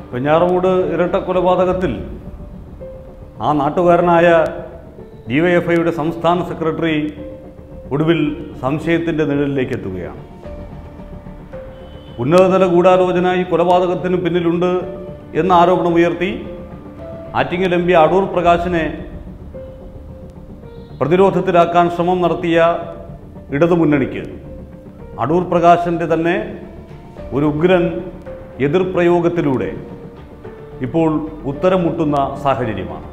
വെഞ്ഞാറമൂട് ഇരട്ട കൊലപാതകത്തിൽ ആ നാട്ടുകാരനായ ഡിവൈഎഫ്ഐയുടെ സംസ്ഥാന സെക്രട്ടറി ഒടുവിൽ സംശയത്തിൻ്റെ നിഴലിലേക്ക് എത്തുകയാണ് ഉന്നതതല ഗൂഢാലോചന ഈ കൊലപാതകത്തിന് പിന്നിലുണ്ട് എന്ന ആരോപണം ഉയർത്തി ആറ്റിങ്ങൽ എം പി അടൂർ പ്രകാശിനെ പ്രതിരോധത്തിലാക്കാൻ ശ്രമം നടത്തിയ ഇടതുമുന്നണിക്ക് അടൂർ പ്രകാശിൻ്റെ തന്നെ ഒരു ഉഗ്രൻ എതിർപ്രയോഗത്തിലൂടെ ഇപ്പോൾ ഉത്തരം മുട്ടുന്ന സാഹചര്യമാണ്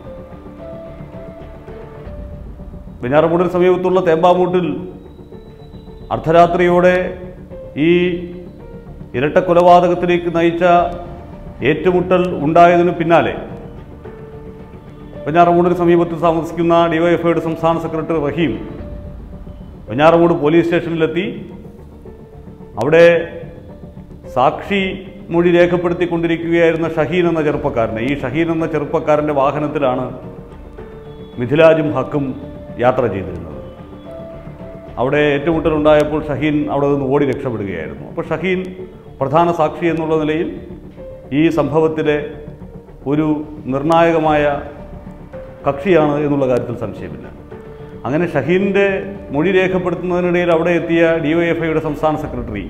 വെഞ്ഞാറമൂടിന് സമീപത്തുള്ള തേമ്പാമൂട്ടിൽ അർദ്ധരാത്രിയോടെ ഈ ഇരട്ട കൊലപാതകത്തിലേക്ക് നയിച്ച ഏറ്റുമുട്ടൽ ഉണ്ടായതിനു പിന്നാലെ വെഞ്ഞാറമൂടിന് സമീപത്ത് താമസിക്കുന്ന ഡിവൈഎഫ്ഐയുടെ സംസ്ഥാന സെക്രട്ടറി റഹീം വെഞ്ഞാറമൂട് പോലീസ് സ്റ്റേഷനിലെത്തി അവിടെ സാക്ഷി മൊഴി രേഖപ്പെടുത്തിക്കൊണ്ടിരിക്കുകയായിരുന്ന ഷഹീൻ എന്ന ചെറുപ്പക്കാരനെ ഈ ഷഹീൻ എന്ന ചെറുപ്പക്കാരൻ്റെ വാഹനത്തിലാണ് മിഥിലാജും ഹക്കും യാത്ര ചെയ്തിരുന്നത് അവിടെ ഏറ്റുമുട്ടലുണ്ടായപ്പോൾ ഷഹീൻ അവിടെ നിന്ന് ഓടി രക്ഷപ്പെടുകയായിരുന്നു അപ്പോൾ ഷഹീൻ പ്രധാന സാക്ഷി എന്നുള്ള നിലയിൽ ഈ സംഭവത്തിലെ ഒരു നിർണായകമായ കക്ഷിയാണ് എന്നുള്ള കാര്യത്തിൽ സംശയമില്ല അങ്ങനെ ഷഹീൻ്റെ മൊഴി രേഖപ്പെടുത്തുന്നതിനിടയിൽ അവിടെ എത്തിയ ഡിവൈഎഫ്ഐയുടെ സംസ്ഥാന സെക്രട്ടറി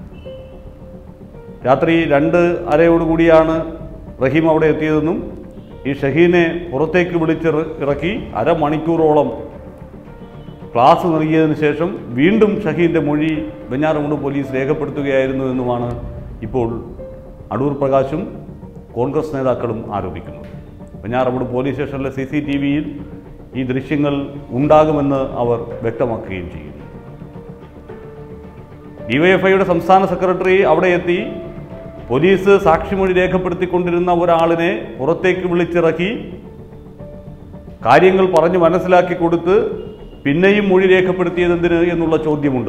രാത്രി രണ്ട് അരയോടുകൂടിയാണ് റഹീം അവിടെ എത്തിയതെന്നും ഈ ഷഹീനെ പുറത്തേക്ക് വിളിച്ച് ഇറ- ഇറക്കി അരമണിക്കൂറോളം ക്ലാസ് നൽകിയതിന് ശേഷം വീണ്ടും ഷഹീൻ്റെ മൊഴി വെഞ്ഞാറമൂട് പോലീസ് രേഖപ്പെടുത്തുകയായിരുന്നു എന്നുമാണ് ഇപ്പോൾ അടൂർ പ്രകാശും കോൺഗ്രസ് നേതാക്കളും ആരോപിക്കുന്നത് വെഞ്ഞാറമൂട് പോലീസ് സ്റ്റേഷനിലെ സി സി ടി വിയിൽ ഈ ദൃശ്യങ്ങൾ ഉണ്ടാകുമെന്ന് അവർ വ്യക്തമാക്കുകയും ചെയ്യുന്നു ഡിവൈഎഫ്ഐയുടെ സംസ്ഥാന സെക്രട്ടറി അവിടെ എത്തി പോലീസ് സാക്ഷിമൊഴി രേഖപ്പെടുത്തിക്കൊണ്ടിരുന്ന ഒരാളിനെ പുറത്തേക്ക് വിളിച്ചിറക്കി കാര്യങ്ങൾ പറഞ്ഞ് മനസ്സിലാക്കി കൊടുത്ത് പിന്നെയും മൊഴി രേഖപ്പെടുത്തിയതെന്തിന് എന്നുള്ള ചോദ്യമുണ്ട്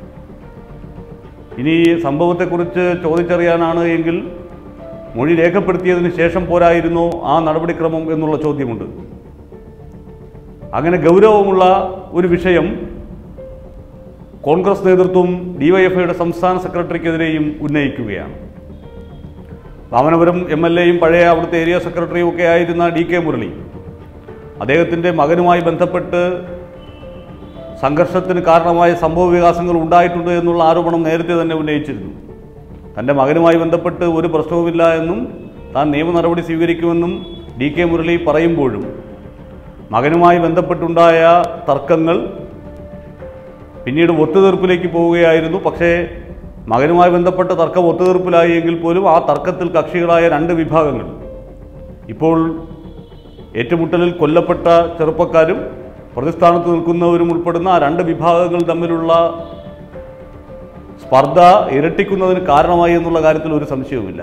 ഇനി ഈ സംഭവത്തെക്കുറിച്ച് ചോദിച്ചറിയാനാണ് എങ്കിൽ മൊഴി രേഖപ്പെടുത്തിയതിന് ശേഷം പോരായിരുന്നോ ആ നടപടിക്രമം എന്നുള്ള ചോദ്യമുണ്ട് അങ്ങനെ ഗൗരവമുള്ള ഒരു വിഷയം കോൺഗ്രസ് നേതൃത്വം ഡിവൈഎഫ്ഐയുടെ സംസ്ഥാന സെക്രട്ടറിക്കെതിരെയും ഉന്നയിക്കുകയാണ് വാമനപുരം എം എൽ എയും പഴയ അവിടുത്തെ ഏരിയ സെക്രട്ടറിയും ഒക്കെ ആയിരുന്ന ഡി കെ മുരളി അദ്ദേഹത്തിൻ്റെ മകനുമായി ബന്ധപ്പെട്ട് സംഘർഷത്തിന് കാരണമായ സംഭവ വികാസങ്ങൾ ഉണ്ടായിട്ടുണ്ട് എന്നുള്ള ആരോപണം നേരത്തെ തന്നെ ഉന്നയിച്ചിരുന്നു തൻ്റെ മകനുമായി ബന്ധപ്പെട്ട് ഒരു പ്രശ്നവുമില്ല എന്നും താൻ നിയമ നടപടി സ്വീകരിക്കുമെന്നും ഡി കെ മുരളി പറയുമ്പോഴും മകനുമായി ബന്ധപ്പെട്ടുണ്ടായ തർക്കങ്ങൾ പിന്നീട് ഒത്തുതീർപ്പിലേക്ക് പോവുകയായിരുന്നു പക്ഷേ മകനുമായി ബന്ധപ്പെട്ട തർക്കം ഒത്തുതീർപ്പിലായി എങ്കിൽ പോലും ആ തർക്കത്തിൽ കക്ഷികളായ രണ്ട് വിഭാഗങ്ങൾ ഇപ്പോൾ ഏറ്റുമുട്ടലിൽ കൊല്ലപ്പെട്ട ചെറുപ്പക്കാരും പ്രതിസ്ഥാനത്ത് നിൽക്കുന്നവരും ഉൾപ്പെടുന്ന ആ രണ്ട് വിഭാഗങ്ങൾ തമ്മിലുള്ള സ്പർദ്ധ ഇരട്ടിക്കുന്നതിന് കാരണമായി എന്നുള്ള കാര്യത്തിൽ ഒരു സംശയവുമില്ല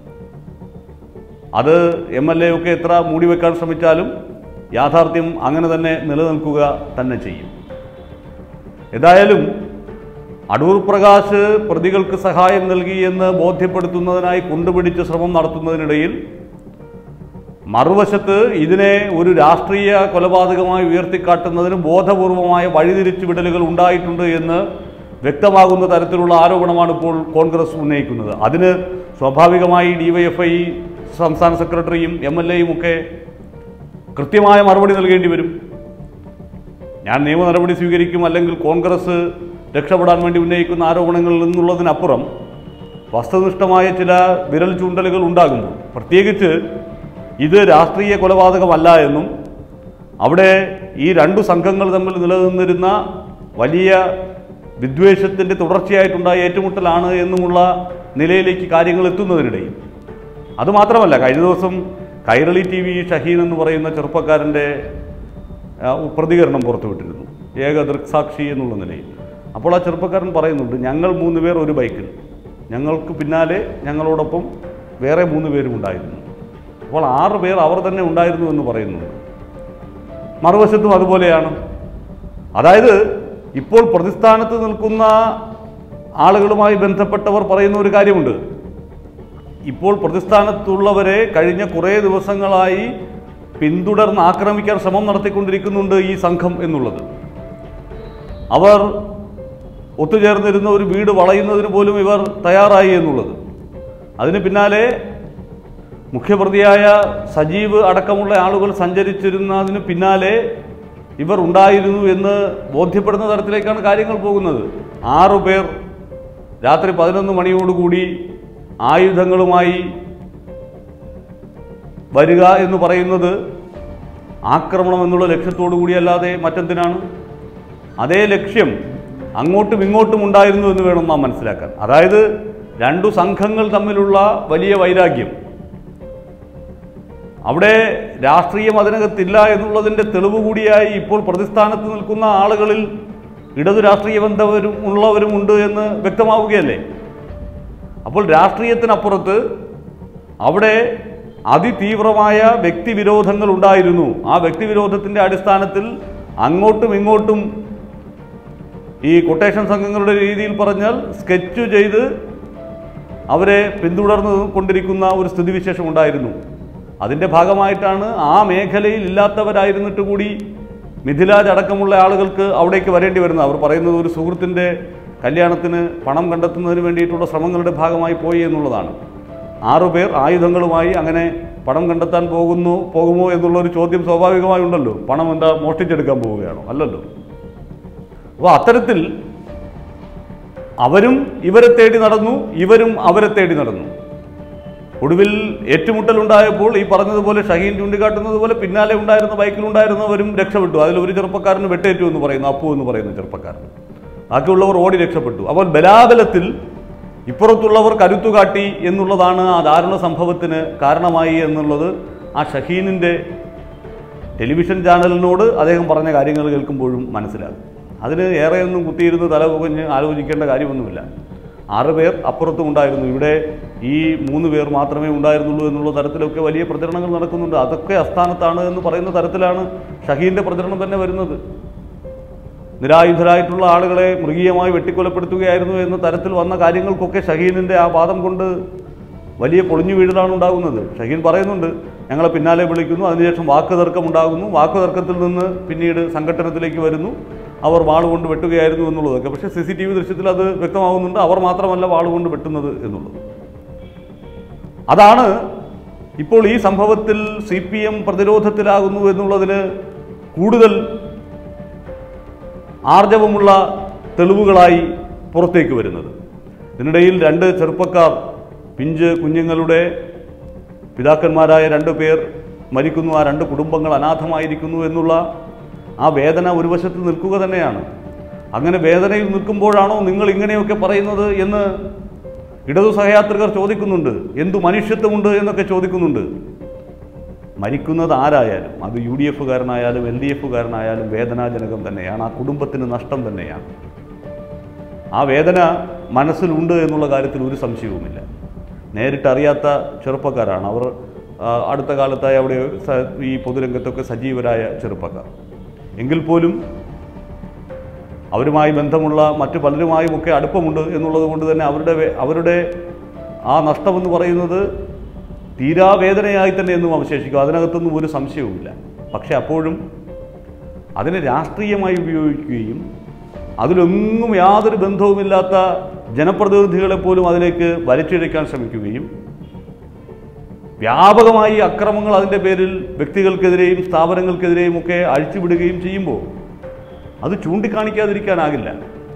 അത് എം എൽ എ ഒക്കെ എത്ര മൂടിവെക്കാൻ ശ്രമിച്ചാലും യാഥാർത്ഥ്യം അങ്ങനെ തന്നെ നിലനിൽക്കുക തന്നെ ചെയ്യും ഏതായാലും അടൂർ പ്രകാശ് പ്രതികൾക്ക് സഹായം നൽകി എന്ന് ബോധ്യപ്പെടുത്തുന്നതിനായി കൊണ്ടുപിടിച്ച് ശ്രമം നടത്തുന്നതിനിടയിൽ മറുവശത്ത് ഇതിനെ ഒരു രാഷ്ട്രീയ കൊലപാതകമായി ഉയർത്തിക്കാട്ടുന്നതിന് ബോധപൂർവമായ വഴിതിരിച്ചു വിടലുകൾ ഉണ്ടായിട്ടുണ്ട് എന്ന് വ്യക്തമാകുന്ന തരത്തിലുള്ള ആരോപണമാണ് ഇപ്പോൾ കോൺഗ്രസ് ഉന്നയിക്കുന്നത് അതിന് സ്വാഭാവികമായി ഡിവൈഎഫ്ഐ സംസ്ഥാന സെക്രട്ടറിയും എം എൽ എയും ഒക്കെ കൃത്യമായ മറുപടി നൽകേണ്ടി വരും ഞാൻ നിയമ നടപടി സ്വീകരിക്കും അല്ലെങ്കിൽ കോൺഗ്രസ് രക്ഷപ്പെടാൻ വേണ്ടി ഉന്നയിക്കുന്ന ആരോപണങ്ങളിൽ നിന്നുള്ളതിനപ്പുറം വസ്തുനിഷ്ഠമായ ചില വിരൽ ചൂണ്ടലുകൾ ഉണ്ടാകുമ്പോൾ പ്രത്യേകിച്ച് ഇത് രാഷ്ട്രീയ കൊലപാതകമല്ല എന്നും അവിടെ ഈ രണ്ടു സംഘങ്ങൾ തമ്മിൽ നിലനിന്നിരുന്ന വലിയ വിദ്വേഷത്തിൻ്റെ തുടർച്ചയായിട്ടുണ്ടായ ഏറ്റുമുട്ടലാണ് എന്നുമുള്ള നിലയിലേക്ക് കാര്യങ്ങൾ എത്തുന്നതിനിടയിൽ അതുമാത്രമല്ല കഴിഞ്ഞ ദിവസം കൈരളി ടി വി ഷഹീൻ എന്ന് പറയുന്ന ചെറുപ്പക്കാരൻ്റെ ആ, പ്രതികരണം പുറത്തുവിട്ടിരുന്നു ഏക ദൃക്സാക്ഷി എന്നുള്ള നിലയിൽ അപ്പോൾ ആ ചെറുപ്പക്കാരൻ പറയുന്നുണ്ട് ഞങ്ങൾ മൂന്ന് പേർ ഒരു ബൈക്കിൽ ഞങ്ങൾക്ക് പിന്നാലെ ഞങ്ങളോടൊപ്പം വേറെ മൂന്ന് പേരും ഉണ്ടായിരുന്നു അപ്പോൾ ആറ് പേർ അവർ തന്നെ ഉണ്ടായിരുന്നു എന്ന് പറയുന്നുണ്ട് മറുവശത്തും അതുപോലെയാണ് അതായത് ഇപ്പോൾ പ്രതിസ്ഥാനത്ത് നിൽക്കുന്ന ആളുകളുമായി ബന്ധപ്പെട്ടവർ പറയുന്ന ഒരു കാര്യമുണ്ട് ഇപ്പോൾ പ്രതിസ്ഥാനത്തുള്ളവരെ കഴിഞ്ഞ കുറേ ദിവസങ്ങളായി പിന്തുടർന്ന് ആക്രമിക്കാൻ ശ്രമം നടത്തിക്കൊണ്ടിരിക്കുന്നുണ്ട് ഈ സംഘം എന്നുള്ളത് അവർ ഒത്തുചേർന്നിരുന്ന ഒരു വീട് വളയുന്നതിന് പോലും ഇവർ തയ്യാറായി എന്നുള്ളത് അതിന് പിന്നാലെ മുഖ്യപ്രതിയായ സജീവ് അടക്കമുള്ള ആളുകൾ സഞ്ചരിച്ചിരുന്നതിന് പിന്നാലെ ഇവർ ഉണ്ടായിരുന്നു എന്ന് ബോധ്യപ്പെടുന്ന തരത്തിലേക്കാണ് കാര്യങ്ങൾ പോകുന്നത് ആറു പേർ രാത്രി പതിനൊന്ന് മണിയോടുകൂടി ആയുധങ്ങളുമായി വരിക എന്ന് പറയുന്നത് ആക്രമണം എന്നുള്ള ലക്ഷ്യത്തോടു കൂടിയല്ലാതെ മറ്റെന്തിനാണ് അതേ ലക്ഷ്യം അങ്ങോട്ടും ഇങ്ങോട്ടും ഉണ്ടായിരുന്നു എന്ന് വേണം നാം മനസ്സിലാക്കാൻ അതായത് രണ്ടു സംഘങ്ങൾ തമ്മിലുള്ള വലിയ വൈരാഗ്യം അവിടെ രാഷ്ട്രീയം അതിനകത്തില്ല എന്നുള്ളതിൻ്റെ തെളിവ് കൂടിയായി ഇപ്പോൾ പ്രതിസ്ഥാനത്ത് നിൽക്കുന്ന ആളുകളിൽ ഇടതു രാഷ്ട്രീയ ബന്ധവരും ഉള്ളവരുമുണ്ട് എന്ന് വ്യക്തമാവുകയല്ലേ അപ്പോൾ രാഷ്ട്രീയത്തിനപ്പുറത്ത് അവിടെ അതിതീവ്രമായ വ്യക്തിവിരോധങ്ങൾ ഉണ്ടായിരുന്നു ആ വ്യക്തിവിരോധത്തിൻ്റെ അടിസ്ഥാനത്തിൽ അങ്ങോട്ടും ഇങ്ങോട്ടും ഈ കൊട്ടേഷൻ സംഘങ്ങളുടെ രീതിയിൽ പറഞ്ഞാൽ സ്കെച്ച് ചെയ്ത് അവരെ പിന്തുടർന്ന് കൊണ്ടിരിക്കുന്ന ഒരു സ്ഥിതിവിശേഷം ഉണ്ടായിരുന്നു അതിൻ്റെ ഭാഗമായിട്ടാണ് ആ മേഖലയിൽ ഇല്ലാത്തവരായിരുന്നിട്ട് കൂടി മിഥിലാജ് അടക്കമുള്ള ആളുകൾക്ക് അവിടേക്ക് വരേണ്ടി വരുന്നത് അവർ പറയുന്നത് ഒരു സുഹൃത്തിൻ്റെ കല്യാണത്തിന് പണം കണ്ടെത്തുന്നതിന് വേണ്ടിയിട്ടുള്ള ശ്രമങ്ങളുടെ ഭാഗമായി പോയി എന്നുള്ളതാണ് ആറുപേർ ആയുധങ്ങളുമായി അങ്ങനെ പണം കണ്ടെത്താൻ പോകുന്നു പോകുമോ എന്നുള്ളൊരു ചോദ്യം സ്വാഭാവികമായി ഉണ്ടല്ലോ പണം എന്താ മോഷ്ടിച്ചെടുക്കാൻ പോവുകയാണോ അല്ലല്ലോ അപ്പോൾ അത്തരത്തിൽ അവരും ഇവരെ തേടി നടന്നു ഇവരും അവരെ തേടി നടന്നു ഒടുവിൽ ഏറ്റുമുട്ടലുണ്ടായപ്പോൾ ഈ പറഞ്ഞതുപോലെ ഷഹീൻ ചൂണ്ടിക്കാട്ടുന്നത് പോലെ പിന്നാലെ ഉണ്ടായിരുന്ന ബൈക്കിലുണ്ടായിരുന്നവരും രക്ഷപ്പെട്ടു അതിൽ ഒരു ചെറുപ്പക്കാരന് വെട്ടേറ്റു എന്ന് പറയുന്നു അപ്പു എന്ന് പറയുന്ന ചെറുപ്പക്കാരൻ ബാക്കിയുള്ളവർ ഓടി രക്ഷപ്പെട്ടു അപ്പോൾ ബലാബലത്തിൽ ഇപ്പുറത്തുള്ളവർ കരുത്തു കാട്ടി എന്നുള്ളതാണ് ആ ദാരുണ സംഭവത്തിന് കാരണമായി എന്നുള്ളത് ആ ഷഹീനിൻ്റെ ടെലിവിഷൻ ചാനലിനോട് അദ്ദേഹം പറഞ്ഞ കാര്യങ്ങൾ കേൾക്കുമ്പോഴും മനസ്സിലാകും അതിന് ഏറെയൊന്നും കുത്തിയിരുന്ന് തല പുകഞ്ഞ് ആലോചിക്കേണ്ട കാര്യമൊന്നുമില്ല ആറ് പേർ അപ്പുറത്തും ഉണ്ടായിരുന്നു ഇവിടെ ഈ മൂന്ന് പേർ മാത്രമേ ഉണ്ടായിരുന്നുള്ളൂ എന്നുള്ള തരത്തിലൊക്കെ വലിയ പ്രചരണങ്ങൾ നടക്കുന്നുണ്ട് അതൊക്കെ അസ്ഥാനത്താണ് എന്ന് പറയുന്ന തരത്തിലാണ് ഷഹീൻ്റെ പ്രചരണം തന്നെ വരുന്നത് നിരായുധരായിട്ടുള്ള ആളുകളെ മൃഗീയമായി വെട്ടിക്കൊലപ്പെടുത്തുകയായിരുന്നു എന്ന തരത്തിൽ വന്ന കാര്യങ്ങൾക്കൊക്കെ ഷഹീനിൻ്റെ ആ വാദം കൊണ്ട് വലിയ പൊളിഞ്ഞു വീഴലാണ് ഉണ്ടാകുന്നത് ഷഹീൻ പറയുന്നുണ്ട് ഞങ്ങളെ പിന്നാലെ വിളിക്കുന്നു അതിനുശേഷം വാക്ക് തർക്കം ഉണ്ടാകുന്നു വാക്ക് തർക്കത്തിൽ നിന്ന് പിന്നീട് സംഘട്ടനത്തിലേക്ക് വരുന്നു അവർ വാളുകൊണ്ട് വെട്ടുകയായിരുന്നു എന്നുള്ളതൊക്കെ പക്ഷേ സി സി ടി വി ദൃശ്യത്തിൽ അത് വ്യക്തമാകുന്നുണ്ട് അവർ മാത്രമല്ല വാളുകൊണ്ട് വെട്ടുന്നത് എന്നുള്ളത് അതാണ് ഇപ്പോൾ ഈ സംഭവത്തിൽ സി പി എം പ്രതിരോധത്തിലാകുന്നു എന്നുള്ളതിന് കൂടുതൽ ആർജവമുള്ള തെളിവുകളായി പുറത്തേക്ക് വരുന്നത് ഇതിനിടയിൽ രണ്ട് ചെറുപ്പക്കാർ പിഞ്ച് കുഞ്ഞുങ്ങളുടെ പിതാക്കന്മാരായ രണ്ട് പേർ മരിക്കുന്നു ആ രണ്ട് കുടുംബങ്ങൾ അനാഥമായിരിക്കുന്നു എന്നുള്ള ആ വേദന ഒരു വശത്ത് നിൽക്കുക തന്നെയാണ് അങ്ങനെ വേദനയിൽ നിൽക്കുമ്പോഴാണോ നിങ്ങൾ ഇങ്ങനെയൊക്കെ പറയുന്നത് എന്ന് ഇടതു സഹയാത്രികർ ചോദിക്കുന്നുണ്ട് എന്തു മനുഷ്യത്വമുണ്ട് എന്നൊക്കെ ചോദിക്കുന്നുണ്ട് മരിക്കുന്നത് ആരായാലും അത് യു ഡി എഫുകാരനായാലും എൽ ഡി എഫുകാരനായാലും വേദനാജനകം തന്നെയാണ് ആ കുടുംബത്തിന് നഷ്ടം തന്നെയാണ് ആ വേദന മനസ്സിലുണ്ട് എന്നുള്ള കാര്യത്തിൽ ഒരു സംശയവുമില്ല നേരിട്ടറിയാത്ത ചെറുപ്പക്കാരാണ് അവർ ആ, അടുത്ത കാലത്തായി അവിടെ സ- ഈ പൊതുരംഗത്തൊക്കെ സജീവരായ ചെറുപ്പക്കാർ എങ്കിൽ പോലും അവരുമായി ബന്ധമുള്ള മറ്റു പലരുമായും ഒക്കെ അടുപ്പമുണ്ട് എന്നുള്ളത് കൊണ്ട് തന്നെ അവരുടെ വേ- അവരുടെ ആ നഷ്ടമെന്ന് പറയുന്നത് തീരാവേദനയായി തന്നെ എന്നും അവശേഷിക്കും അതിനകത്തൊന്നും ഒരു സംശയവുമില്ല പക്ഷെ അപ്പോഴും അതിനെ രാഷ്ട്രീയമായി ഉപയോഗിക്കുകയും അതിലൊന്നും യാതൊരു ബന്ധവുമില്ലാത്ത ജനപ്രതിനിധികളെ പോലും അതിലേക്ക് വലിച്ചിഴയ്ക്കാൻ ശ്രമിക്കുകയും വ്യാപകമായി അക്രമങ്ങൾ അതിൻ്റെ പേരിൽ വ്യക്തികൾക്കെതിരെയും സ്ഥാപനങ്ങൾക്കെതിരെയും ഒക്കെ അഴിച്ചുവിടുകയും ചെയ്യുമ്പോൾ അത് ചൂണ്ടിക്കാണിക്കാതിരിക്കാനാകില്ല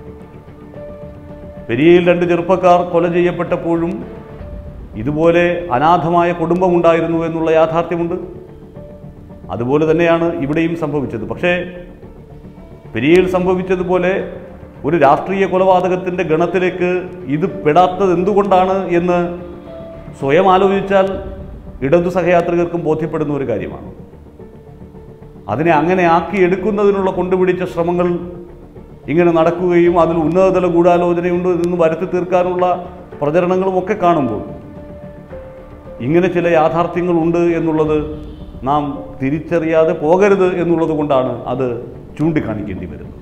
പെരിയയിൽ രണ്ട് ചെറുപ്പക്കാർ കൊല ചെയ്യപ്പെട്ടപ്പോഴും ഇതുപോലെ അനാഥമായ കുടുംബമുണ്ടായിരുന്നു എന്നുള്ള യാഥാർത്ഥ്യമുണ്ട് അതുപോലെ തന്നെയാണ് ഇവിടെയും സംഭവിച്ചത് പക്ഷേ പെരിയയിൽ സംഭവിച്ചതുപോലെ ഒരു രാഷ്ട്രീയ കൊലപാതകത്തിൻ്റെ ഗണത്തിലേക്ക് ഇത് പെടാത്തത് എന്തുകൊണ്ടാണ് എന്ന് സ്വയം ആലോചിച്ചാൽ ഇടതു സഹയാത്രികർക്കും ബോധ്യപ്പെടുന്ന ഒരു കാര്യമാണ് അതിനെ അങ്ങനെ ആക്കിയെടുക്കുന്നതിനുള്ള കൊണ്ടുപിടിച്ച ശ്രമങ്ങൾ ഇങ്ങനെ നടക്കുകയും അതിൽ ഉന്നതതല ഗൂഢാലോചനയുണ്ട് എന്ന് വരുത്തി തീർക്കാനുള്ള പ്രചരണങ്ങളും ഒക്കെ കാണുമ്പോൾ ഇങ്ങനെ ചില യാഥാർത്ഥ്യങ്ങളുണ്ട് എന്നുള്ളത് നാം തിരിച്ചറിയാതെ പോകരുത് എന്നുള്ളത് കൊണ്ടാണ് അത് ചൂണ്ടിക്കാണിക്കേണ്ടി വരുന്നത്